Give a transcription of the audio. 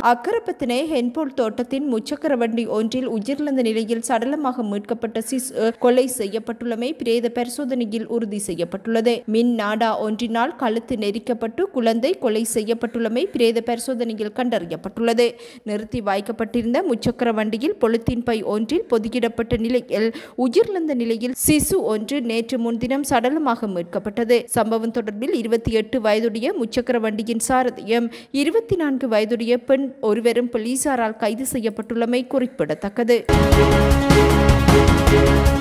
அக்கரப்பத்தினை ஹென்போல் தோட்டத்தின் முச்சக்கர வண்டி ஒன்றில் உயிரிழந்த நிலையில் சடலமாக மீட்கப்பட்ட சிசு கொலை செய்யப்பட்டுள்ளமை பிரேத பரிசோதனையில் உறுதி செய்யப்பட்டுள்ளது மின் நாடா ஒன்றினால் கழுத்து நெரிக்கப்பட்டு குழந்தை கொலை செய்யப்பட்டுள்ளமை பிரேத பரிசோதனையில் கண்டறியப்பட்டுள்ளது நிறுத்தி வைக்கப்பட்டிருந்த முச்சக்கர வண்டியில் பொலித்தீன் பை ஒன்றில் பொதியிடப்பட்ட நிலையில் உயிரிழந்த நிலையில் சிசு ஒன்று நேற்று முன்தினம் சடலமாக மீட்கப்பட்டது சம்பவம் தொடர்பில் இருபத்தி எட்டு வயதுடைய முச்சக்கர வண்டியின் சாரதியம் இருபத்தி நான்கு வயதுடைய பெண் ஒருவரும் போலீசாரால் கைது செய்யப்பட்டுள்ளமை குறிப்பிடத்தக்கது